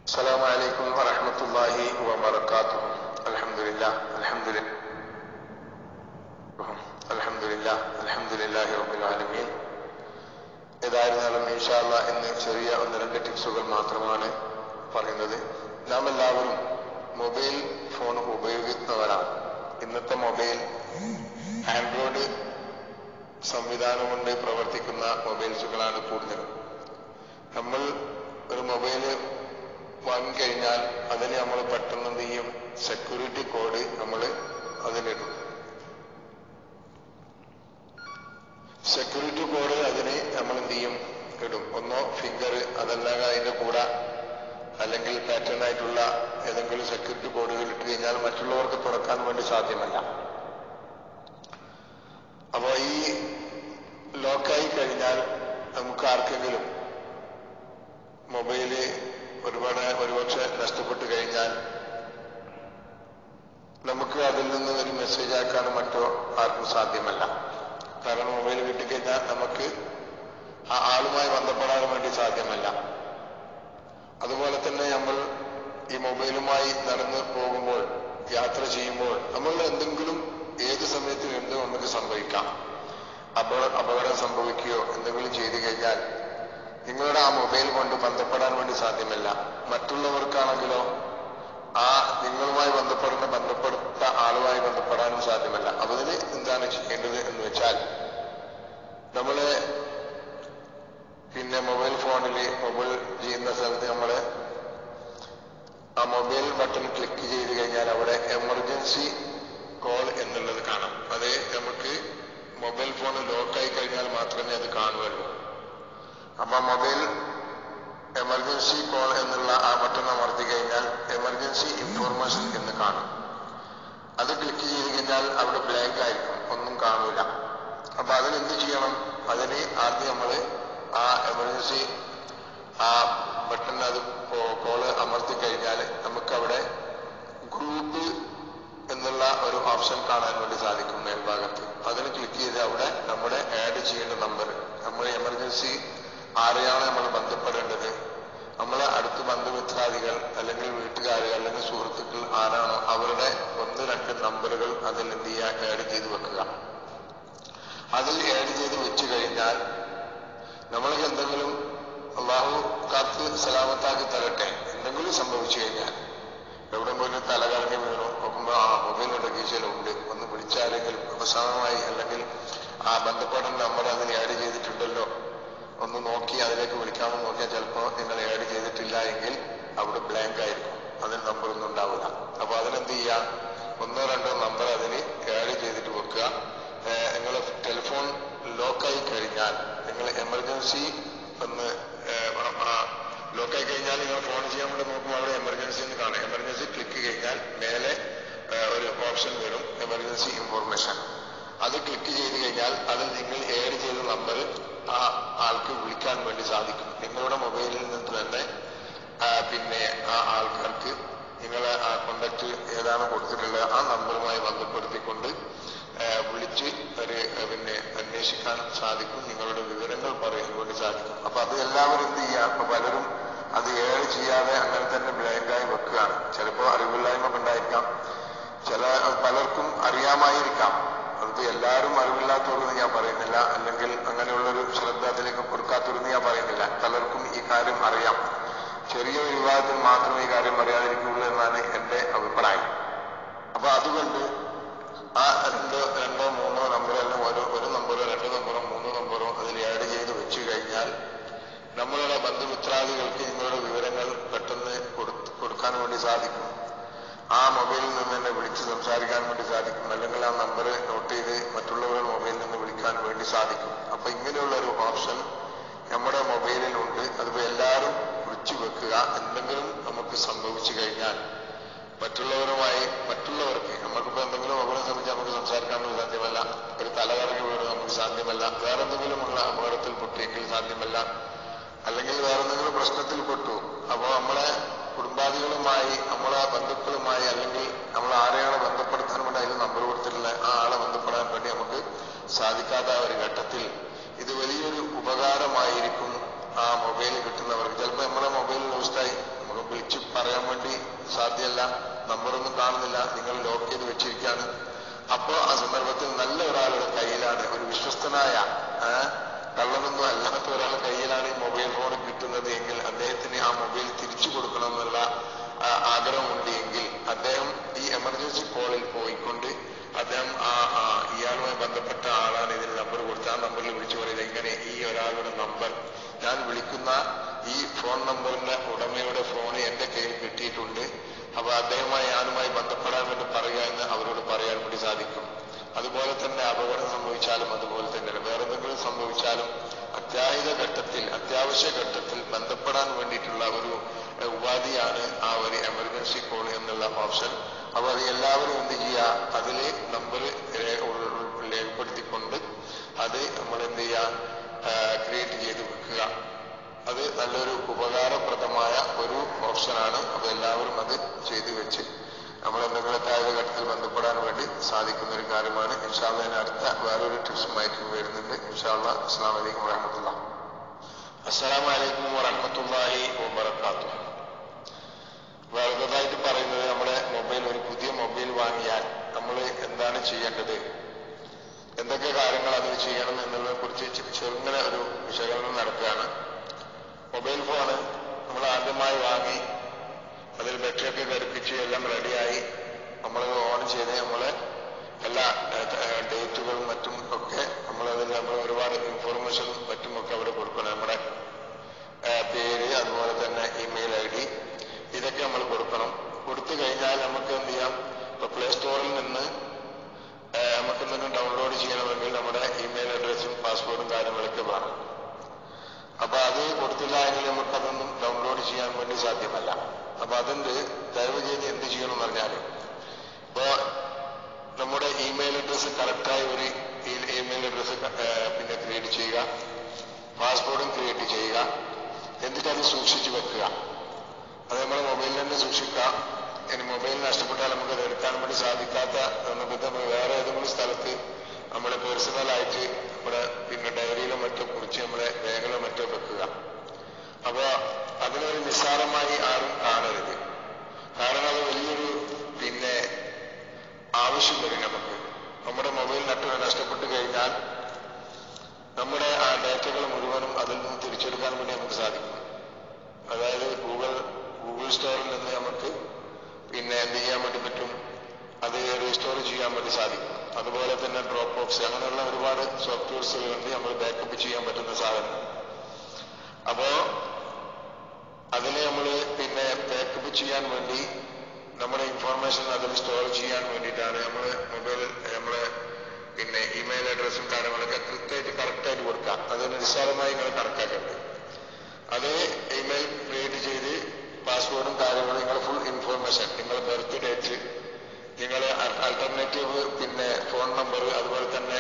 السلام عليكم ورحمة الله وبركاته الحمد لله الحمد لله الحمد لله الحمد لله رب العالمين ഏതായിരുന്നാലും ഇൻഷാല്ല ഇന്ന് ചെറിയ ഒന്ന് രണ്ട് ടിപ്സുകൾ മാത്രമാണ് പറയുന്നത് നാം എല്ലാവരും മൊബൈൽ ഫോൺ ഉപയോഗിക്കുന്നവരാണ് ഇന്നത്തെ മൊബൈൽ ആൻഡ്രോയിഡ് സംവിധാനം കൊണ്ട് പ്രവർത്തിക്കുന്ന മൊബൈൽസുകളാണ് കൂടുതലും നമ്മൾ ഒരു മൊബൈല് വാങ്ങിക്കഴിഞ്ഞാൽ അതിന് നമ്മൾ പെട്ടെന്ന് എന്ത് ചെയ്യും സെക്യൂരിറ്റി കോഡ് നമ്മൾ അതിലിടും സെക്യൂരിറ്റി കോഡ് അതിന് നമ്മൾ എന്ത് ചെയ്യും ഇടും ഒന്നോ ഫിംഗർ അതല്ലെങ്കിൽ അതിന്റെ കൂടെ അല്ലെങ്കിൽ പാറ്റേൺ ആയിട്ടുള്ള ഏതെങ്കിലും സെക്യൂരിറ്റി കോഡുകൾ ഇട്ട് കഴിഞ്ഞാൽ മറ്റുള്ളവർക്ക് തുറക്കാൻ വേണ്ടി സാധ്യമല്ല അപ്പോ ഈ ലോക്കായി കഴിഞ്ഞാൽ നമുക്ക് ആർക്കെങ്കിലും മൊബൈല് ഒരുപാട് ഒരുപക്ഷെ നഷ്ടപ്പെട്ടു കഴിഞ്ഞാൽ നമുക്ക് അതിൽ നിന്ന് ഒരു മെസ്സേജ് ആക്കാനോ മറ്റോ ആർക്കും സാധ്യമല്ല കാരണം മൊബൈൽ കിട്ടിക്കഴിഞ്ഞാൽ നമുക്ക് ആ ആളുമായി ബന്ധപ്പെടാൻ വേണ്ടി സാധ്യമല്ല അതുപോലെ തന്നെ നമ്മൾ ഈ മൊബൈലുമായി നടന്നു പോകുമ്പോൾ യാത്ര ചെയ്യുമ്പോൾ നമ്മൾ എന്തെങ്കിലും ഏത് സമയത്തും എന്തും നമുക്ക് സംഭവിക്കാം അപക അപകടം സംഭവിക്കുകയോ എന്തെങ്കിലും ചെയ്തു കഴിഞ്ഞാൽ നിങ്ങളുടെ ആ മൊബൈൽ കൊണ്ട് ബന്ധപ്പെടാൻ വേണ്ടി സാധ്യമല്ല മറ്റുള്ളവർക്കാണെങ്കിലോ ആ നിങ്ങളുമായി ബന്ധപ്പെടുന്ന ബന്ധപ്പെടുത്ത ആളുമായി ബന്ധപ്പെടാനും സാധ്യമല്ല അപ്പൊ അതിന് എന്താണ് ചെയ്യേണ്ടത് എന്ന് വെച്ചാൽ നമ്മള് പിന്നെ മൊബൈൽ ഫോണിൽ മൊബൈൽ ചെയ്യുന്ന സ്ഥലത്ത് നമ്മള് ആ മൊബൈൽ ബട്ടൺ ക്ലിക്ക് ചെയ്ത് കഴിഞ്ഞാൽ അവിടെ എമർജൻസി കോൾ എന്നുള്ളത് കാണാം അത് നമുക്ക് മൊബൈൽ ഫോൺ ലോക്കായി കഴിഞ്ഞാൽ മാത്രമേ അത് കാണുകയുള്ളൂ അപ്പൊ മൊബൈൽ എമർജൻസി കോൾ എന്നുള്ള ആ ബട്ടൺ അമർത്തി കഴിഞ്ഞാൽ എമർജൻസി ഇൻഫോർമേഷൻ എന്ന് കാണും അത് ക്ലിക്ക് ചെയ്ത് കഴിഞ്ഞാൽ അവിടെ ബ്ലാങ്ക് ആയിരിക്കും ഒന്നും കാണൂല അപ്പൊ അതിനെന്ത് ചെയ്യണം അതിന് ആദ്യം നമ്മൾ ആ എമർജൻസി ആ ബട്ടൺ അത് കോള് അമർത്തി കഴിഞ്ഞാൽ നമുക്കവിടെ ഗ്രൂപ്പ് എന്നുള്ള ഒരു ഓപ്ഷൻ കാണാൻ വേണ്ടി സാധിക്കും മേൽഭാഗത്ത് അതിന് ക്ലിക്ക് ചെയ്ത് അവിടെ നമ്മുടെ ആഡ് ചെയ്യേണ്ട നമ്പർ നമ്മൾ എമർജൻസി ആരെയാണ് നമ്മൾ ബന്ധപ്പെടേണ്ടത് നമ്മളെ അടുത്ത് ബന്ധുമിത്രാദികൾ അല്ലെങ്കിൽ വീട്ടുകാർ അല്ലെങ്കിൽ സുഹൃത്തുക്കൾ ആരാണോ അവരുടെ ഒന്ന് രണ്ട് നമ്പറുകൾ അതിൽ എന്ത് ചെയ്യുക ആഡ് ചെയ്ത് വെക്കുക അതിൽ ആഡ് ചെയ്ത് വെച്ച് കഴിഞ്ഞാൽ നമ്മൾക്ക് എന്തെങ്കിലും അള്ളാഹു കാത്ത് സലാമത്താക്കി തരട്ടെ എന്തെങ്കിലും സംഭവിച്ചു കഴിഞ്ഞാൽ എവിടെ പോലും തല കറങ്ങി വീണു നോക്കുമ്പോൾ ആ മൊബൈലിന്റെ കീശയിലുണ്ട് ഒന്ന് വിളിച്ചാലെങ്കിൽ അവസാനമായി അല്ലെങ്കിൽ ആ ബന്ധപ്പെടേണ്ട നമ്പർ അതിൽ ആഡ് ചെയ്തിട്ടുണ്ടല്ലോ ഒന്ന് നോക്കി അതിലേക്ക് വിളിക്കാമെന്ന് നോക്കിയാൽ ചിലപ്പോൾ നിങ്ങൾ ആഡ് ചെയ്തിട്ടില്ല എങ്കിൽ അവിടെ ബ്ലാങ്ക് ആയിരിക്കും അതിന് നമ്പർ ഒന്നും ഉണ്ടാവില്ല അപ്പൊ അതിനെന്ത് ചെയ്യുക ഒന്നോ രണ്ടോ നമ്പർ അതിന് ആഡ് ചെയ്തിട്ട് വെക്കുക നിങ്ങൾ ടെലിഫോൺ ലോക്കായി കഴിഞ്ഞാൽ നിങ്ങൾ എമർജൻസി ഒന്ന് ലോക്കായി കഴിഞ്ഞാൽ നിങ്ങൾ ഫോൺ ചെയ്യാൻ വേണ്ടി നോക്കുമ്പോൾ അവിടെ എമർജൻസി എന്ന് കാണാം എമർജൻസി ക്ലിക്ക് കഴിഞ്ഞാൽ മേലെ ഒരു ഓപ്ഷൻ വരും എമർജൻസി ഇൻഫോർമേഷൻ അത് ക്ലിക്ക് ചെയ്ത് കഴിഞ്ഞാൽ അതിൽ നിങ്ങൾ ഏഡ് ചെയ്ത നമ്പർ ആ ആൾക്ക് വിളിക്കാൻ വേണ്ടി സാധിക്കും നിങ്ങളുടെ മൊബൈലിൽ നിന്ന് തന്നെ പിന്നെ ആ ആൾക്കാർക്ക് നിങ്ങളെ ആ കോണ്ടാക്ട് ഏതാണ് കൊടുത്തിട്ടുള്ളത് ആ നമ്പറുമായി ബന്ധപ്പെടുത്തിക്കൊണ്ട് വിളിച്ച് ഒരു പിന്നെ അന്വേഷിക്കാൻ സാധിക്കും നിങ്ങളുടെ വിവരങ്ങൾ പറയാൻ വേണ്ടി സാധിക്കും അപ്പൊ അത് എല്ലാവരും എന്ത് ചെയ്യുക അപ്പൊ പലരും അത് ഏഴ് ചെയ്യാതെ അങ്ങനെ തന്നെ ബ്ലാങ്കായി വെക്കുകയാണ് ചിലപ്പോൾ അറിവില്ലായ്മ ഉണ്ടായിരിക്കാം ചില പലർക്കും അറിയാമായിരിക്കാം അതിപ്പോ എല്ലാവരും അറിവില്ലാത്തവരെന്ന് ഞാൻ പറയുന്നില്ല അല്ലെങ്കിൽ അങ്ങനെയുള്ളൊരു ശ്രദ്ധ അതിലേക്ക് കൊടുക്കാത്തവരെന്ന് ഞാൻ പറയുന്നില്ല പലർക്കും ഈ കാര്യം അറിയാം ചെറിയൊരു വിവാദത്തിൽ മാത്രമേ ഈ കാര്യം അറിയാതിരിക്കുള്ളൂ എന്നാണ് എന്റെ അഭിപ്രായം അപ്പൊ അതുകൊണ്ട് ആ രണ്ടോ രണ്ടോ മൂന്നോ നമ്പറോ അല്ലെങ്കിൽ ഒരു ഒരു നമ്പറോ രണ്ട് നമ്പറോ മൂന്നോ നമ്പറോ അതിൽ ആഡ് ചെയ്ത് വെച്ച് കഴിഞ്ഞാൽ നമ്മളുടെ ബന്ധുമിത്രാദികൾക്ക് നിങ്ങളുടെ വിവരങ്ങൾ പെട്ടെന്ന് കൊടുക്കാൻ വേണ്ടി സാധിക്കും ആ മൊബൈലിൽ നിന്ന് തന്നെ വിളിച്ച് സംസാരിക്കാൻ വേണ്ടി സാധിക്കും അല്ലെങ്കിൽ ആ നമ്പർ നോട്ട് ചെയ്ത് മറ്റുള്ളവരുടെ മൊബൈലിൽ നിന്ന് വിളിക്കാൻ വേണ്ടി സാധിക്കും അപ്പൊ ഇങ്ങനെയുള്ള ഒരു ഓപ്ഷൻ നമ്മുടെ മൊബൈലിലുണ്ട് അതിപ്പോ എല്ലാവരും കുറിച്ചു വെക്കുക എന്തെങ്കിലും നമുക്ക് സംഭവിച്ചു കഴിഞ്ഞാൽ മറ്റുള്ളവരുമായി മറ്റുള്ളവർക്ക് നമുക്കിപ്പോ എന്തെങ്കിലും അപകടം സംബന്ധിച്ച് നമുക്ക് സംസാരിക്കാൻ വേണ്ടി സാധ്യമല്ല ഒരു തലകറങ്ങി വീണ് നമുക്ക് സാധ്യമല്ല വേറെ എന്തെങ്കിലും ഉള്ള അപകടത്തിൽ പൊട്ടിയെങ്കിൽ സാധ്യമല്ല അല്ലെങ്കിൽ വേറെ എന്തെങ്കിലും പ്രശ്നത്തിൽ പെട്ടു അപ്പോ നമ്മളെ കുടുംബാദികളുമായി നമ്മളെ ബന്ധുക്കളുമായി അല്ലെങ്കിൽ നമ്മൾ ആരെയാണ് ബന്ധപ്പെടുത്താൻ വേണ്ടി അതിൽ നമ്പർ കൊടുത്തിട്ടുള്ള ആ ആളെ ബന്ധപ്പെടാൻ വേണ്ടി നമുക്ക് സാധിക്കാത്ത ഒരു ഘട്ടത്തിൽ ഇത് വലിയൊരു ഉപകാരമായിരിക്കും ആ മൊബൈൽ കിട്ടുന്നവർക്ക് ചിലപ്പോൾ നമ്മുടെ മൊബൈൽ ലോസ്റ്റായി നമുക്ക് വിളിച്ചു കാണുന്നില്ല നിങ്ങൾ ലോക്ക് ചെയ്ത് വെച്ചിരിക്കുകയാണ് അപ്പോ ആ സന്ദർഭത്തിൽ നല്ല ഒരാളുടെ കയ്യിലാണ് ഒരു വിശ്വസ്തനായ ആ, കള്ളനൊന്നും അല്ലാത്ത ഒരാളുടെ കയ്യിലാണ് ഈ മൊബൈൽ ഫോൺ കിട്ടുന്നത് എങ്കിൽ അദ്ദേഹത്തിന് ആ മൊബൈൽ തിരിച്ചു കൊടുക്കണമെന്നുള്ള ആ, ആഗ്രഹമുണ്ട് എങ്കിൽ അദ്ദേഹം ഈ എമർജൻസി കോളിൽ പോയിക്കൊണ്ട് അദ്ദേഹം ആ ആ, ഇയാളുമായി ബന്ധപ്പെട്ട ആളാണ് ഇതിന് നമ്പർ കൊടുത്ത് ആ നമ്പറിൽ വിളിച്ചു പറയുന്നത് ഇങ്ങനെ ഈ ഒരാളുടെ നമ്പർ ഞാൻ വിളിക്കുന്ന ഈ ഫോൺ നമ്പറിന്റെ ഉടമയുടെ ഫോൺ എന്റെ കയ്യിൽ കിട്ടിയിട്ടുണ്ട് അപ്പൊ അദ്ദേഹമായി ഞാനുമായി ബന്ധപ്പെടാൻ വേണ്ടി പറയുക എന്ന് അവരോട് പറയാൻ വേണ്ടി സാധിക്കും അതുപോലെ തന്നെ അപകടം സംഭവിച്ചാലും അതുപോലെ തന്നെയാണ് വേറെ എന്തെങ്കിലും സംഭവിച്ചാലും അത്യാഹിത ഘട്ടത്തിൽ അത്യാവശ്യ ഘട്ടത്തിൽ ബന്ധപ്പെടാൻ വേണ്ടിയിട്ടുള്ള ഒരു ഏഹ്, ഉപാധിയാണ് ആ ഒരു എമർജൻസി കോൾ എന്നുള്ള ഓപ്ഷൻ അപ്പൊ അത് എല്ലാവരും എന്ത് ചെയ്യുക അതിൽ നമ്പർ രേഖപ്പെടുത്തിക്കൊണ്ട് അത് നമ്മൾ എന്ത് ചെയ്യുക ക്രിയേറ്റ് ചെയ്ത് വെക്കുക അത് നല്ലൊരു ഉപകാരപ്രദമായ ഒരു ഓപ്ഷനാണ് അപ്പൊ എല്ലാവരും അത് ചെയ്തു വെച്ച് നമ്മൾ എന്തെങ്കിലും അത്യാഹിത ഘട്ടത്തിൽ ബന്ധപ്പെടാൻ വേണ്ടി സാധിക്കുന്ന ഒരു കാര്യമാണ് ഇൻഷാല്ല അതിന് അടുത്ത വേറൊരു ടിപ്സുമായിട്ട് വരുന്നുണ്ട് ഇൻഷാല്ല അസ്സാം വലൈക്കും വരഹമത്തുള്ള അസ്സലാം വലൈക്കും വറഹമത്തുള്ളാഹി വബർക്കാത്തു വേറതായിട്ട് പറയുന്നത് നമ്മുടെ മൊബൈൽ ഒരു പുതിയ മൊബൈൽ വാങ്ങിയാൽ നമ്മൾ എന്താണ് ചെയ്യേണ്ടത് എന്തൊക്കെ കാര്യങ്ങൾ അതിന് ചെയ്യണം എന്നുള്ളതിനെ കുറിച്ച് ചെ- ചെറുങ്ങനെ ഒരു വിശകലനം നടത്തുകയാണ് മൊബൈൽ ഫോണ് നമ്മൾ ആദ്യമായി വാങ്ങി അതിൽ ബാറ്ററിയൊക്കെ ഘടിപ്പിച്ച് എല്ലാം റെഡിയായി നമ്മൾ ഓൺ ചെയ്ത് നമ്മളെ എല്ലാ ഡേറ്റുകളും മറ്റും ഒക്കെ നമ്മളതിൽ നമ്മൾ ഒരുപാട് ഇൻഫോർമേഷനും മറ്റും ഒക്കെ അവിടെ കൊടുക്കണം നമ്മുടെ ആ, പേര് അതുപോലെ തന്നെ ഇമെയിൽ ഐ ഡി ഇതൊക്കെ നമ്മൾ കൊടുക്കണം കൊടുത്തു കഴിഞ്ഞാൽ നമുക്ക് എന്ത് ചെയ്യാം ഇപ്പൊ പ്ലേ സ്റ്റോറിൽ നിന്ന് ആ, നമുക്ക് എന്തെങ്കിലും ഡൗൺലോഡ് ചെയ്യണമെങ്കിൽ നമ്മുടെ ഇമെയിൽ അഡ്രസ്സും പാസ്വേഡും കാര്യങ്ങളൊക്കെ വേണം അപ്പൊ അത് കൊടുത്തില്ല എങ്കിൽ നമുക്ക് അതൊന്നും ഡൗൺലോഡ് ചെയ്യാൻ വേണ്ടി സാധ്യമല്ല അപ്പൊ അതിന്റെ ദയവ് ചെയ്ത് എന്ത് ചെയ്യണം എന്ന് പറഞ്ഞാല് ഇപ്പോ നമ്മുടെ ഇമെയിൽ അഡ്രസ്സ് കറക്റ്റായി ഒരു ഇമെയിൽ അഡ്രസ്സ് പിന്നെ ക്രിയേറ്റ് ചെയ്യുക പാസ്പോർട്ടും ക്രിയേറ്റ് ചെയ്യുക എന്നിട്ട് അത് സൂക്ഷിച്ചു വെക്കുക അത് നമ്മുടെ മൊബൈലിൽ തന്നെ സൂക്ഷിക്കാം ഇനി മൊബൈൽ നഷ്ടപ്പെട്ടാൽ നമുക്ക് അത് എടുക്കാൻ വേണ്ടി സാധിക്കാത്ത നമുക്ക് നമ്മൾ വേറെ ഏതെങ്കിലും സ്ഥലത്ത് നമ്മുടെ പേഴ്സണലായിട്ട് നമ്മുടെ പിന്നെ ഡയറിയിലോ മറ്റോ കുറിച്ച് നമ്മുടെ രേഖകളോ മറ്റോ വെക്കുക അപ്പോ അതിനൊരു നിസ്സാരമായി ആരും കാണരുത് കാരണം അത് വലിയൊരു പിന്നെ ആവശ്യം വരും നമുക്ക് നമ്മുടെ മൊബൈൽ നട്ട് നഷ്ടപ്പെട്ടു കഴിഞ്ഞാൽ നമ്മുടെ ആ ഡേറ്റകൾ മുഴുവനും അതിൽ നിന്ന് തിരിച്ചെടുക്കാൻ വേണ്ടി നമുക്ക് സാധിക്കും അതായത് ഗൂഗിൾ ഗൂഗിൾ സ്റ്റോറിൽ നിന്ന് നമുക്ക് പിന്നെ എന്ത് ചെയ്യാൻ വേണ്ടി പറ്റും അത് റീസ്റ്റോർ ചെയ്യാൻ വേണ്ടി സാധിക്കും അതുപോലെ തന്നെ ഡ്രോപ്പ് ബോക്സ് അങ്ങനെയുള്ള ഒരുപാട് സോഫ്റ്റ്വെയർസുകളുണ്ട് നമ്മൾ ബാക്കപ്പ് ചെയ്യാൻ പറ്റുന്ന സാധനം അപ്പോ അതിനെ നമ്മൾ പിന്നെ ബാക്കപ്പ് ചെയ്യാൻ വേണ്ടി നമ്മുടെ ഇൻഫോർമേഷൻ അതിൽ സ്റ്റോർ ചെയ്യാൻ വേണ്ടിയിട്ടാണ് നമ്മൾ മൊബൈൽ നമ്മളെ പിന്നെ ഇമെയിൽ അഡ്രസ്സും കാര്യങ്ങളൊക്കെ കൃത്യമായിട്ട് കറക്റ്റായിട്ട് കൊടുക്കാം അത് നിസ്സാരമായി നിങ്ങൾ കണക്കാക്കരുത് അത് ഇമെയിൽ ക്രിയേറ്റ് ചെയ്ത് പാസ്വേഡും കാര്യങ്ങളും നിങ്ങളുടെ ഫുൾ ഇൻഫോർമേഷൻ നിങ്ങളുടെ ബർത്ത് ഡേറ്റ് നിങ്ങളെ ആൾട്ടർനേറ്റീവ് പിന്നെ ഫോൺ നമ്പർ അതുപോലെ തന്നെ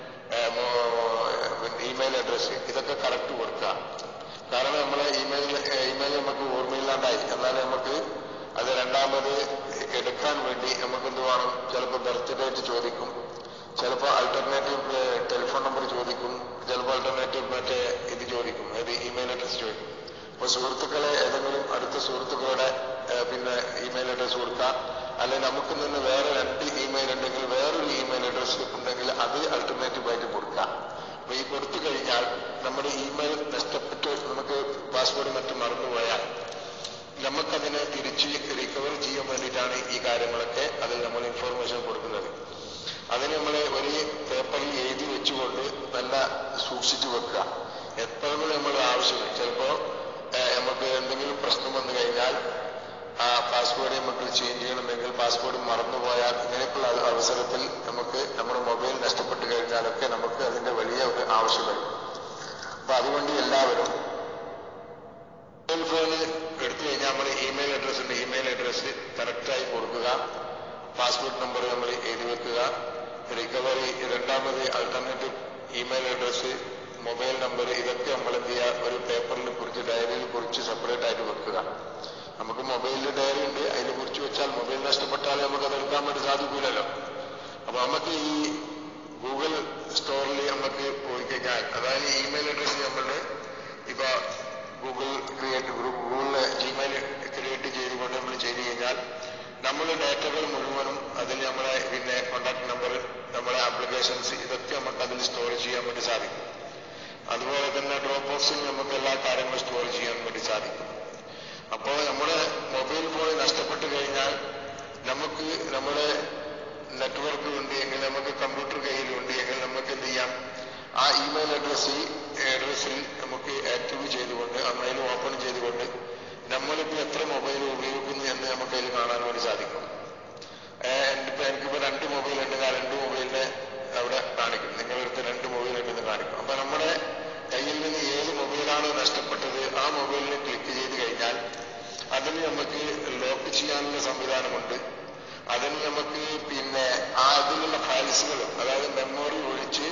ഇമെയിൽ അഡ്രസ്സ് ഇതൊക്കെ കറക്റ്റ് കൊടുക്കുക കാരണം നമ്മളെ ഇമെയിൽ ഇമെയിൽ നമുക്ക് ഓർമ്മയില്ലാണ്ടായി എന്നാൽ നമുക്ക് അത് രണ്ടാമത് എടുക്കാൻ വേണ്ടി നമുക്ക് എന്ത് വേണം ചിലപ്പോൾ ബർത്ത് ഡേറ്റ് ചോദിക്കും ചിലപ്പോൾ ആൾട്ടർനേറ്റീവ് ടെലിഫോൺ നമ്പർ ചോദിക്കും ചിലപ്പോൾ ആൾട്ടർനേറ്റീവ് മറ്റേ ഇത് ചോദിക്കും ഏത് ഇമെയിൽ അഡ്രസ് ചോദിക്കും അപ്പൊ സുഹൃത്തുക്കളെ ഏതെങ്കിലും അടുത്ത സുഹൃത്തുക്കളുടെ ഏഹ്, പിന്നെ ഇമെയിൽ അഡ്രസ് കൊടുക്കാം അല്ലെങ്കിൽ നമുക്ക് നിന്ന് വേറെ രണ്ട് ഇമെയിൽ ഉണ്ടെങ്കിൽ വേറൊരു ഇമെയിൽ അഡ്രസ് ഉണ്ടെങ്കിൽ അത് ആൾട്ടർനേറ്റീവ് ആയിട്ട് കൊടുക്കാം അപ്പൊ ഈ കൊടുത്തു കഴിഞ്ഞാൽ നമ്മുടെ ഇമെയിൽ നഷ്ടപ്പെട്ട് നമുക്ക് പാസ്വേഡ് മറ്റും മറന്നുപോയാൽ നമുക്കതിനെ തിരിച്ച് റിക്കവർ ചെയ്യാൻ വേണ്ടിയിട്ടാണ് ഈ കാര്യങ്ങളൊക്കെ അതിൽ നമ്മൾ ഇൻഫോർമേഷൻ കൊടുക്കുന്നത് അതിന് നമ്മൾ ഒരു പേപ്പറിൽ എഴുതി വെച്ചുകൊണ്ട് നല്ല സൂക്ഷിച്ചു വെക്കുക എപ്പോഴും നമ്മൾ ആവശ്യം ചിലപ്പോ ഏഹ്, നമുക്ക് എന്തെങ്കിലും പ്രശ്നം വന്നു കഴിഞ്ഞാൽ ആ പാസ്വേഡ് നമുക്ക് ചേഞ്ച് ചെയ്യണമെങ്കിൽ പാസ്വേഡ് മറന്നുപോയാൽ ഇങ്ങനെയൊക്കെയുള്ള അവ- അവസരത്തിൽ നമുക്ക് നമ്മുടെ മൊബൈൽ നഷ്ടപ്പെട്ടു കഴിഞ്ഞാലൊക്കെ നമുക്ക് അതിന്റെ വലിയ ഒരു ആവശ്യം വരും അപ്പൊ അതുകൊണ്ട് എല്ലാവരും മൊബൈൽ ഫോൺ എടുത്തു കഴിഞ്ഞാൽ നമ്മൾ ഇമെയിൽ അഡ്രസ് ഉണ്ട് ഇമെയിൽ അഡ്രസ് കറക്റ്റായി കൊടുക്കുക പാസ്പോർട്ട് നമ്പർ നമ്മൾ എഴുതി വെക്കുക റിക്കവറി രണ്ടാമത് alternative email address mobile number ഇതൊക്കെ നമ്മൾ എന്ത് ചെയ്യുക ഒരു പേപ്പറിൽ കുറിച്ച് ഡയറിയിൽ കുറിച്ച് സെപ്പറേറ്റ് ആയിട്ട് വെക്കുക നമുക്ക് മൊബൈലിൽ ഡയറി ഉണ്ട് അതിൽ കുറിച്ച് വെച്ചാൽ മൊബൈൽ നഷ്ടപ്പെട്ടാൽ നമുക്ക് അത് എടുക്കാൻ വേണ്ടി സാധിക്കില്ലല്ലോ അപ്പൊ നമുക്ക് ഈ ഗൂഗിൾ സ്റ്റോറിൽ നമുക്ക് പോയി കഴിഞ്ഞാൽ അതായത് ഇമെയിൽ അഡ്രസ് നമ്മളുടെ ഇപ്പൊ ഗൂഗിൾ ക്രിയേറ്റ് ഗൂഗിളില് ജിമെയിൽ ക്രിയേറ്റ് ചെയ്തുകൊണ്ട് നമ്മൾ ചെയ്ത് കഴിഞ്ഞാൽ നമ്മൾ നമ്മളെ ഡാറ്റകൾ മുഴുവനും അതിൽ നമ്മളെ പിന്നെ കോണ്ടാക്ട് നമ്പർ നമ്മളെ ആപ്ലിക്കേഷൻസ് ഇതൊക്കെ നമുക്ക് അതിൽ സ്റ്റോർ ചെയ്യാൻ വേണ്ടി സാധിക്കും അതുപോലെ തന്നെ ഡ്രോപ്പ് ബോക്സിൽ നമുക്ക് എല്ലാ കാര്യങ്ങളും സ്റ്റോർ ചെയ്യാൻ വേണ്ടി സാധിക്കും അപ്പോൾ നമ്മുടെ മൊബൈൽ ഫോൺ നഷ്ടപ്പെട്ടു കഴിഞ്ഞാൽ നമുക്ക് നമ്മുടെ നെറ്റ്വർക്ക് ഉണ്ട് എങ്കിൽ നമുക്ക് കമ്പ്യൂട്ടർ കയ്യിലുണ്ട് എങ്കിൽ നമുക്ക് എന്ത് ചെയ്യാം ആ ഇമെയിൽ അഡ്രസ്സിൽ അഡ്രസ്സിൽ നമുക്ക് ആക്റ്റീവ് ചെയ്തുകൊണ്ട് ആ മെയിൽ ഓപ്പൺ ചെയ്തുകൊണ്ട് നമ്മളിപ്പോൾ എത്ര മൊബൈൽ ഉപയോഗിക്കുന്നു എന്ന് നമുക്ക് അതിൽ കാണാൻ വേണ്ടി സാധിക്കും ഇപ്പൊ എനിക്കിപ്പോ രണ്ട് മൊബൈൽ ഉണ്ട് ആ രണ്ട് മൊബൈലിനെ അവിടെ കാണിക്കും നിങ്ങളെടുത്ത് രണ്ട് മൊബൈൽ ഉണ്ടെന്ന് കാണിക്കും അപ്പൊ നമ്മുടെ കയ്യിൽ നിന്ന് ഏത് മൊബൈലാണോ നഷ്ടപ്പെട്ടത് ആ മൊബൈലിനെ ക്ലിക്ക് ചെയ്ത് കഴിഞ്ഞാൽ അതിന് നമുക്ക് ലോക്ക് ചെയ്യാനുള്ള സംവിധാനമുണ്ട് അതിന് നമുക്ക് പിന്നെ ആ അതിലുള്ള ഫയൽസുകൾ അതായത് മെമ്മറി ഒഴിച്ച്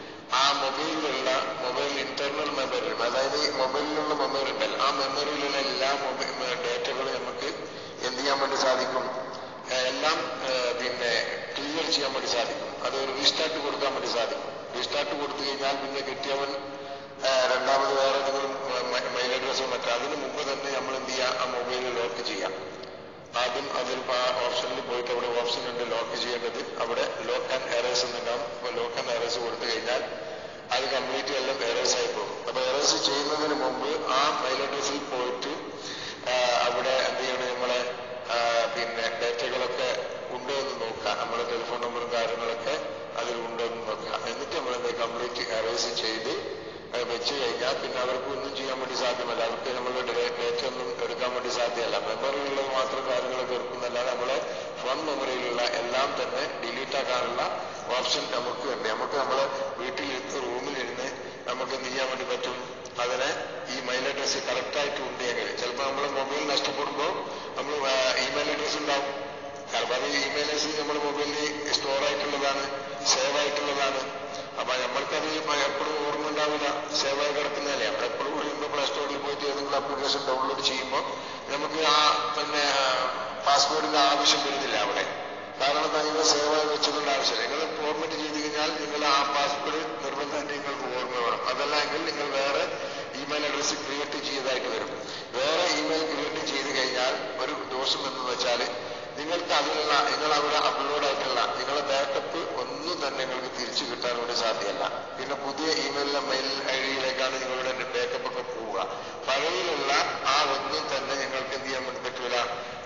ആ മൊബൈലിലുള്ള മൊബൈൽ ഇന്റർണൽ മെമ്മറി അതായത് ഈ മൊബൈലിലുള്ള മെമ്മറി ഉണ്ടല്ലോ ആ മെമ്മറിയിലുള്ള എല്ലാ മൊബൈൽ ഡേറ്റകളും നമുക്ക് എന്ത് ചെയ്യാൻ വേണ്ടി സാധിക്കും ഏഹ് എല്ലാം ഏഹ് പിന്നെ ക്ലിയർ ചെയ്യാൻ വേണ്ടി സാധിക്കും അത് ഒരു റീസ്റ്റാർട്ട് കൊടുക്കാൻ വേണ്ടി സാധിക്കും റീസ്റ്റാർട്ട് കൊടുത്തു കഴിഞ്ഞാൽ പിന്നെ കിട്ടിയവൻ ഏഹ് രണ്ടാമത് വേറെ ഏതെങ്കിലും മെയിൽ അഡ്രസ്സോ മറ്റോ അതിന് മുമ്പ് തന്നെ നമ്മൾ എന്ത് ചെയ്യുക ആ മൊബൈൽ ലോക്ക് ചെയ്യാം ആദ്യം അതിൽ ആ ഓപ്ഷനിൽ പോയിട്ട് അവിടെ ഓപ്ഷൻ ഉണ്ട് ലോക്ക് ചെയ്യേണ്ടത് അവിടെ ലോക്ക് ആൻഡ് എറേഴ്സ് എന്നുണ്ടാവും അപ്പൊ ലോക്ക് ആൻഡ് എറേഴ്സ് കൊടുത്തു കഴിഞ്ഞാൽ അത് കംപ്ലീറ്റ് എല്ലാം എറേഴ്സ് ആയി പോകും അപ്പൊ എറേഴ്സ് ചെയ്യുന്നതിന് മുമ്പ് ആ മെയിൽ അഡ്രസ്സിൽ പോയിട്ട് ആ, അവിടെ എന്ത് ചെയ്യണം നമ്മളെ ആ, പിന്നെ ഡേറ്റകളൊക്കെ ഉണ്ടോ എന്ന് നോക്കുക നമ്മുടെ ടെലിഫോൺ നമ്പറും കാര്യങ്ങളൊക്കെ അതിൽ ഉണ്ടോ എന്ന് നോക്കുക എന്നിട്ട് നമ്മൾ എന്ത് കംപ്ലീറ്റ് എറേഴ്സ് ചെയ്ത് അത് വെച്ച് കഴിഞ്ഞാൽ പിന്നെ അവർക്ക് ഒന്നും ചെയ്യാൻ വേണ്ടി സാധ്യമല്ല അവർക്ക് നമ്മളുടെ ഡേറ്റ ഒന്നും എടുക്കാൻ വേണ്ടി സാധ്യമല്ല മെമ്മറിയിലുള്ളത് മാത്രം കാര്യങ്ങളൊക്കെ എടുക്കുന്നല്ലാതെ നമ്മളെ ഫോൺ മെമ്മറിയിലുള്ള എല്ലാം തന്നെ ഡിലീറ്റ് ആക്കാനുള്ള ഓപ്ഷൻ നമുക്ക് ഉണ്ട് നമുക്ക് നമ്മളെ വീട്ടിലിരുന്ന് റൂമിലിരുന്ന് നമുക്ക് എന്ത് ചെയ്യാൻ വേണ്ടി പറ്റും അതിനെ ഈ മെയിൽ അഡ്രസ് കറക്റ്റ് ആയിട്ട് ഉണ്ടെങ്കിൽ ചിലപ്പോൾ നമ്മളെ മൊബൈൽ നഷ്ടപ്പെടുമ്പോൾ നമ്മൾ ഇമെയിൽ അഡ്രസ് ഉണ്ടാവും കാരണം അത് ഇമെയിൽ അഡ്രസ് നമ്മുടെ മൊബൈലിൽ സ്റ്റോർ ആയിട്ടുള്ളതാണ് സേവ് ആയിട്ടുള്ളതാണ് അപ്പൊ നമ്മൾക്കത് ഇപ്പൊ എപ്പോഴും ഓർമ്മ ഉണ്ടാവില്ല സേവ് ആയി കിടക്കുന്നതല്ലേ നമ്മളെപ്പോഴും കഴിയുമ്പോൾ പ്ലേ സ്റ്റോറിൽ പോയിട്ട് ഏതെങ്കിലും ആപ്ലിക്കേഷൻ ഡൗൺലോഡ് ചെയ്യുമ്പോൾ നമുക്ക് ആ പിന്നെ പാസ്വേഡിന്റെ ആവശ്യം വരുന്നില്ല അവിടെ കാരണം നിങ്ങൾ സേവ് ആയി വെച്ചതിന്റെ ആവശ്യമില്ല നിങ്ങൾ ഫോർമാറ്റ് ചെയ്ത് കഴിഞ്ഞാൽ നിങ്ങൾ ആ പാസ്വേഡ് നിർബന്ധമായിട്ട് നിങ്ങൾക്ക് ഓർമ്മ വേണം അതല്ല എങ്കിൽ നിങ്ങൾ വേറെ ഇമെയിൽ അഡ്രസ് ക്രിയേറ്റ് ചെയ്തതായിട്ട് വരും വേറെ ഇമെയിൽ ക്രിയേറ്റ് ചെയ്ത് കഴിഞ്ഞാൽ ഒരു ദോഷം എന്ന് വെച്ചാൽ നിങ്ങൾക്ക് അതിലുള്ള നിങ്ങൾ അവിടെ അപ്ലോഡ് ആയിട്ടുള്ള നിങ്ങളുടെ ബാക്കപ്പ് ഒന്നും തന്നെ നിങ്ങൾക്ക് തിരിച്ചു കിട്ടാൻ വേണ്ടി സാധ്യമല്ല പിന്നെ പുതിയ ഇമെയിലിലെ മെയിൽ ഐ ഡിയിലേക്കാണ് നിങ്ങളുടെ ബാക്കപ്പ് ഒക്കെ പോവുക പഴയയിലുള്ള ആ ഒന്നും തന്നെ നിങ്ങൾക്ക് എന്ത് ചെയ്യാൻ വേണ്ടി പറ്റൂല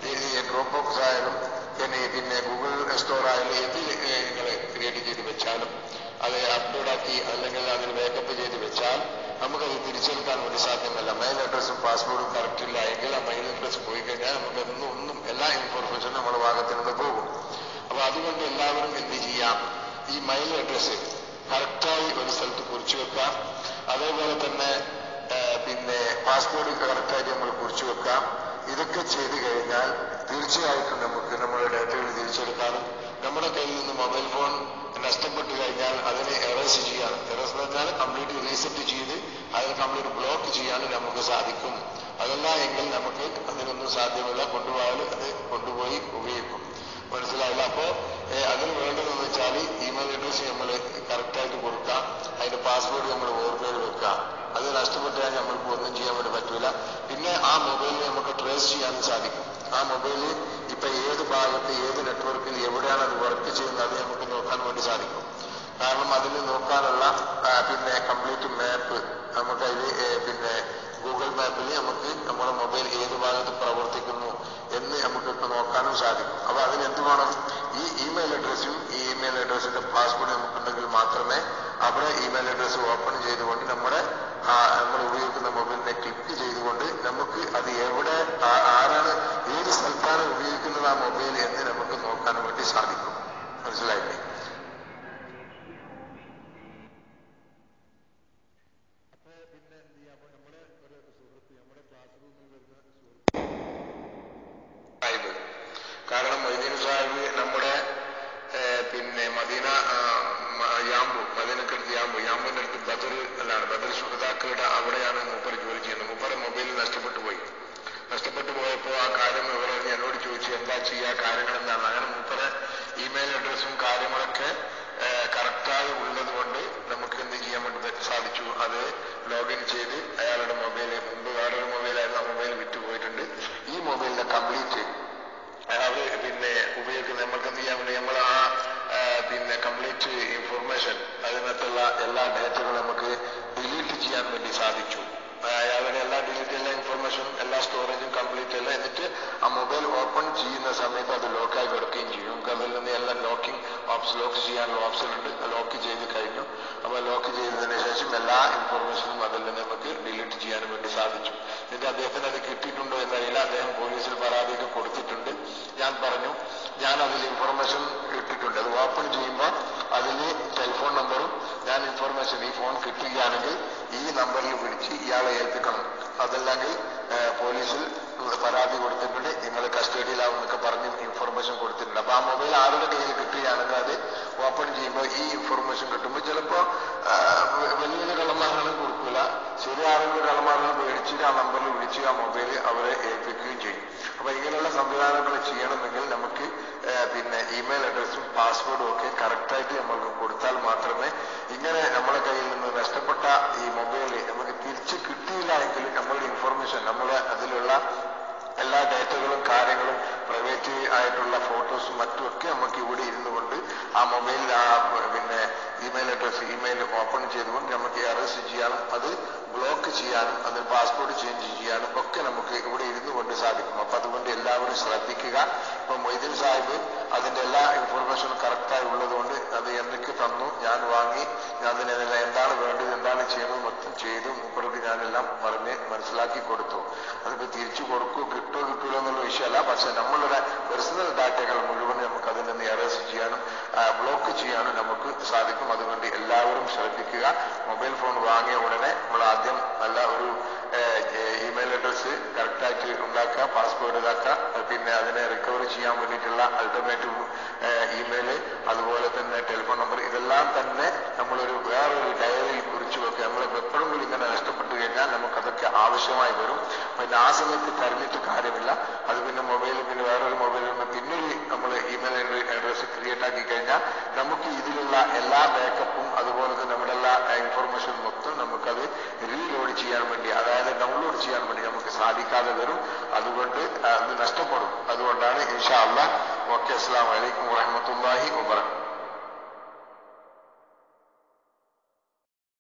ഈ ഡ്രോപ്പ് ബോക്സ് ആയാലും പിന്നെ പിന്നെ ഗൂഗിൾ സ്റ്റോർ ആയാലും ഏതിൽ നിങ്ങൾ ക്രിയേറ്റ് ചെയ്ത് വെച്ചാലും അത് അപ്ലോഡ് ആക്കി അല്ലെങ്കിൽ അതിൽ ബാക്കപ്പ് ചെയ്ത് വെച്ചാൽ നമുക്കത് തിരിച്ചെടുക്കാൻ വേണ്ടി സാധ്യമല്ല മെയിൽ അഡ്രസ്സും പാസ്വേഡും കറക്റ്റ് ഇല്ല എങ്കിൽ ആ മെയിൽ അഡ്രസ് പോയി കഴിഞ്ഞാൽ നമുക്ക് എന്നും ഒന്നും എല്ലാ ഇൻഫോർമേഷനും നമ്മുടെ ഭാഗത്ത് നിന്ന് പോകും അപ്പൊ അതുകൊണ്ട് എല്ലാവരും എന്ത് ചെയ്യാം ഈ മെയിൽ അഡ്രസ് കറക്റ്റായി ഒരു സ്ഥലത്ത് കുറിച്ചു വെക്കാം അതേപോലെ തന്നെ ഏഹ്, പിന്നെ പാസ്പോർട്ട് കറക്റ്റായിട്ട് നമ്മൾ കുറിച്ചു വെക്കാം ഇതൊക്കെ ചെയ്തു കഴിഞ്ഞാൽ തീർച്ചയായിട്ടും നമുക്ക് നമ്മുടെ ഡാറ്റകൾ തിരിച്ചെടുക്കാനും നമ്മുടെ കയ്യിൽ നിന്ന് മൊബൈൽ ഫോൺ നഷ്ടപ്പെട്ടു കഴിഞ്ഞാൽ അതിനെ എറേസ് ചെയ്യാനും എറേസ് എന്ന് വെച്ചാൽ കംപ്ലീറ്റ് റീസെറ്റ് ചെയ്ത് അതിനെ കംപ്ലീറ്റ് ബ്ലോക്ക് ചെയ്യാനും നമുക്ക് സാധിക്കും അതല്ല എങ്കിൽ നമുക്ക് അതിനൊന്നും സാധ്യമല്ല കൊണ്ടുപോയാൽ അത് കൊണ്ടുപോയി ഉപയോഗിക്കും മനസ്സിലായില്ല അപ്പോ ഏ, അതിന് വേണ്ടതെന്ന് വെച്ചാൽ ഇമെയിൽ അഡ്രസ് നമ്മൾ കറക്റ്റായിട്ട് കൊടുക്കാം അതിന്റെ പാസ്വേഡ് നമ്മൾ ഓർമ്മയിൽ വെക്കാം അത് നഷ്ടപ്പെട്ടാൽ നമ്മൾക്ക് ഒന്നും ചെയ്യാൻ വേണ്ടി പറ്റൂല പിന്നെ ആ മൊബൈലിൽ നമുക്ക് ട്രേസ് ചെയ്യാനും സാധിക്കും ആ മൊബൈല് ഇപ്പൊ ഏത് ഭാഗത്ത് ഏത് നെറ്റ്വർക്കിൽ എവിടെയാണ് അത് വർക്ക് ചെയ്യുന്നത് അത് നമുക്ക് നോക്കാൻ വേണ്ടി സാധിക്കും കാരണം അതിൽ നോക്കാനുള്ള ആ, പിന്നെ കംപ്ലീറ്റ് മാപ്പ് നമുക്ക് അതിൽ പിന്നെ ഗൂഗിൾ മാപ്പിൽ നമുക്ക് നമ്മുടെ മൊബൈൽ ഏത് ഭാഗത്ത് പ്രവർത്തിക്കുന്നു എന്ന് നമുക്കൊക്കെ നോക്കാനും സാധിക്കും അപ്പൊ അതിന് എന്ത് വേണം ഈ ഇമെയിൽ അഡ്രസ്സും ഈ ഇമെയിൽ അഡ്രസ്സിന്റെ പാസ്വേഡ് നമുക്കുണ്ടെങ്കിൽ മാത്രമേ അവിടെ ഇമെയിൽ അഡ്രസ്സ് ഓപ്പൺ ചെയ്തുകൊണ്ട് നമ്മുടെ ആ, നമ്മൾ ഉപയോഗിക്കുന്ന മൊബൈലിനെ ക്ലിക്ക് ചെയ്തുകൊണ്ട് നമുക്ക് അത് എവിടെ ആ- ആരാണ് ഏത് സ്ഥലത്താണ് ഉപയോഗിക്കുന്നത് ആ മൊബൈൽ എന്ന് നമുക്ക് നോക്കാൻ വേണ്ടി സാധിക്കും മനസ്സിലായില്ലേ സാഹിബ് കാരണം മൊയ്തീൻ സാഹിബ് നമ്മുടെ ഏഹ്, പിന്നെ മദീന ആ, മ- യാമ്പു മദീനക്കടുത്ത് യാമ്പു യാമ്പുവിന്റെ അടുത്ത് ബദർ അല്ലാണ് ബദർ സുഹൃതാക്കളുടെ അവിടെയാണ് മൂപ്പർ ജോലി ചെയ്യുന്നത് മൂപ്പറെ മൊബൈൽ നഷ്ടപ്പെട്ടു പോയി നഷ്ടപ്പെട്ടു പോയപ്പോൾ ആ കാര്യം വിവരം എന്നോട് ചോദിച്ചു എന്താ ചെയ്യുക കാര്യങ്ങൾ എന്താണ് അങ്ങനെ മൂപ്പറെ ഇമെയിൽ അഡ്രസ്സും കാര്യങ്ങളൊക്കെ കറക്റ്റായി ഉള്ളത് കൊണ്ട് നമുക്ക് എന്ത് ചെയ്യാൻ വേണ്ടി പറ്റി- സാധിച്ചു അത് ലോഗിൻ ചെയ്ത് അയാളുടെ മൊബൈൽ മുമ്പ് വേറൊരു മൊബൈലായിരുന്നു ആ മൊബൈൽ വിറ്റുപോയിട്ടുണ്ട് ഈ മൊബൈലിന്റെ കംപ്ലീറ്റ് അവര് പിന്നെ എല്ലാ ഡേറ്റകളും നമുക്ക് ഡിലീറ്റ് ചെയ്യാൻ വേണ്ടി സാധിച്ചു അയാളുടെ എല്ലാ ഡിലീറ്റ് എല്ലാ ഇൻഫർമേഷൻ എല്ലാ സ്റ്റോറേജും കംപ്ലീറ്റ് അല്ല എന്നിട്ട് ആ മൊബൈൽ ഓപ്പൺ ചെയ്യുന്ന സമയത്ത് അത് ലോക്കായി കിടക്കുകയും ചെയ്യും നമുക്ക് അതിൽ നിന്ന് എല്ലാം ലോക്കിംഗ് ഓപ്ഷൻ ലോക്ക് ചെയ്യാനുള്ള ഓപ്ഷൻ ഉണ്ട് ലോക്ക് ചെയ്ത് കഴിഞ്ഞു അപ്പോൾ ലോക്ക് ചെയ്തതിന് ശേഷം എല്ലാ ഇൻഫർമേഷനും അതിൽ നിന്ന് നമുക്ക് ഡിലീറ്റ് ചെയ്യാൻ വേണ്ടി സാധിച്ചു എന്നിട്ട് അദ്ദേഹത്തിന് അത് കിട്ടിയിട്ടുണ്ടോ എന്നറിയില്ല അദ്ദേഹം പോലീസിൽ പരാതിയൊക്കെ കൊടുത്തിട്ടുണ്ട് ഞാൻ പറഞ്ഞു ഞാൻ അതിൽ ഇൻഫർമേഷൻ ഇട്ടിട്ടുണ്ട് അത് ഓപ്പൺ ചെയ്യുമ്പോൾ അതിൽ ടെലിഫോൺ നമ്പറും ഞാൻ ഇൻഫർമേഷൻ ഈ ഫോൺ കിട്ടുകയാണെങ്കിൽ ഈ നമ്പറിൽ വിളിച്ച് ഇയാളെ ഏൽപ്പിക്കണം അതല്ലെങ്കിൽ ഏഹ്, പോലീസിൽ പരാതി കൊടുത്തിട്ടുണ്ട് നിങ്ങൾ കസ്റ്റഡിയിലാവും എന്നൊക്കെ പറഞ്ഞ് ഇൻഫർമേഷൻ കൊടുത്തിട്ടുണ്ട് അപ്പൊ ആ മൊബൈൽ ആരുടെ കയ്യിൽ കിട്ടുകയാണെങ്കിൽ അത് ഓപ്പൺ ചെയ്യുമ്പോൾ ഈ ഇൻഫർമേഷൻ കിട്ടുമ്പോൾ ചിലപ്പോൾ വലിയ വലിയ കള്ളന്മാരാണ് കൊടുക്കില്ല ചെറിയ ആരെങ്കിലും കള്ളന്മാരാണ് പേടിച്ചിട്ട് ആ നമ്പറിൽ വിളിച്ച് ആ മൊബൈൽ അവരെ ഏൽപ്പിക്കുകയും ചെയ്യും അപ്പൊ ഇങ്ങനെയുള്ള സംവിധാനങ്ങൾ ചെയ്യണമെങ്കിൽ നമുക്ക് ഏഹ്, പിന്നെ ഇമെയിൽ അഡ്രസ്സും പാസ്വേഡും ഒക്കെ കറക്റ്റായിട്ട് നമ്മൾക്ക് കൊടുത്താൽ മാത്രമേ ഇങ്ങനെ നമ്മുടെ കയ്യിൽ നിന്ന് നഷ്ടപ്പെട്ട ഈ മൊബൈൽ നമുക്ക് തിരിച്ചു കിട്ടിയില്ല എങ്കിൽ നമ്മളുടെ ഇൻഫർമേഷൻ നമ്മുടെ അതിലുള്ള എല്ലാ ഡേറ്റകളും കാര്യങ്ങളും പ്രൈവറ്റ് ആയിട്ടുള്ള ഫോട്ടോസും മറ്റുമൊക്കെ നമുക്ക് ഇവിടെ ഇരുന്നു കൊണ്ട് ആ മൊബൈലിൽ ആ പിന്നെ ഇമെയിൽ അഡ്രസ് ഇമെയിൽ ഓപ്പൺ ചെയ്തുകൊണ്ട് നമുക്ക് അറസ്റ്റ് ചെയ്യാനും അത് ബ്ലോക്ക് ചെയ്യാനും അതിൽ പാസ്പോർട്ട് ചേഞ്ച് ചെയ്യാനും ഒക്കെ നമുക്ക് ഇവിടെ ഇരുന്നു കൊണ്ട് സാധിക്കും അപ്പൊ അതുകൊണ്ട് എല്ലാവരും ശ്രദ്ധിക്കുക ഇപ്പൊ മൊയ്തീൻ സാഹിബ് അതിന്റെ എല്ലാ ഇൻഫർമേഷനും കറക്റ്റായി ഉള്ളതുകൊണ്ട് അത് എന്തൊക്കെ തന്നു ഞാൻ വാങ്ങി ഞാൻ അതിനെല്ലാം എന്താണ് വേണ്ടത് എന്താണ് ചെയ്യുന്നത് മൊത്തം ചെയ്തു മൂപ്പർക്ക് ഞാനെല്ലാം പറഞ്ഞ് മനസ്സിലാക്കി കൊടുത്തു അതിപ്പോ തിരിച്ചു കൊടുക്കൂ കിട്ടോ കിട്ടൂല എന്നുള്ള വിഷയമല്ല പക്ഷെ നമ്മളുടെ പേഴ്സണൽ ഡാറ്റകൾ മുഴുവൻ നമുക്ക് അതിൽ നിന്ന് അറസ്റ്റ് ചെയ്യാനും ബ്ലോക്ക് ചെയ്യാനും നമുക്ക് സാധിക്കും അതുകൊണ്ട് എല്ലാവരും ശ്രദ്ധിക്കുക മൊബൈൽ ഫോൺ വാങ്ങിയ ഉടനെ നമ്മൾ ആദ്യം നല്ല ഒരു ഇമെയിൽ അഡ്രസ് കറക്റ്റായിട്ട് ഉണ്ടാക്കുക പാസ്വേഡ് ഇതാക്കുക പിന്നെ അതിനെ റിക്കവർ ചെയ്യാൻ വേണ്ടിയിട്ടുള്ള അൾട്ടർനേറ്റീവ് ഇമെയിൽ അതുപോലെ തന്നെ ടെലിഫോൺ നമ്പർ ഇതെല്ലാം തന്നെ നമ്മളൊരു വേറൊരു ഡയറിയിൽ കുറിച്ചു വെക്കുക നമ്മൾ എപ്പോഴെങ്കിലും ഇങ്ങനെ നഷ്ടപ്പെട്ടു കഴിഞ്ഞാൽ നമുക്കതൊക്കെ ആവശ്യമായി വരും പിന്നെ ആ സമയത്ത് കരഞ്ഞിട്ട് കാര്യമില്ല അത് പിന്നെ മൊബൈൽ പിന്നെ വേറൊരു മൊബൈലിൽ നിന്ന് പിന്നൊരു നമ്മൾ ഇമെയിൽ അഡ്രസ് ക്രിയേറ്റ് ആക്കി കഴിഞ്ഞാൽ നമുക്ക് ഇതിലുള്ള എല്ലാ ബാക്കപ്പും അതുപോലെ തന്നെ നമ്മുടെ എല്ലാ ഇൻഫർമേഷൻ മൊത്തം നമുക്കത് റീലോഡ് ചെയ്യാൻ വേണ്ടി അതായത് ഡൗൺലോഡ് ചെയ്യാൻ വേണ്ടി നമുക്ക് സാധിക്കാതെ വരും അതുകൊണ്ട് അത് നഷ്ടപ്പെടും അതുകൊണ്ടാണ് ഇൻഷാ അള്ളാഹ് ഓക്കെ അസ്സാം വലൈക്കും വാഹമത്തല്ലാഹി വബർക്കാത്തു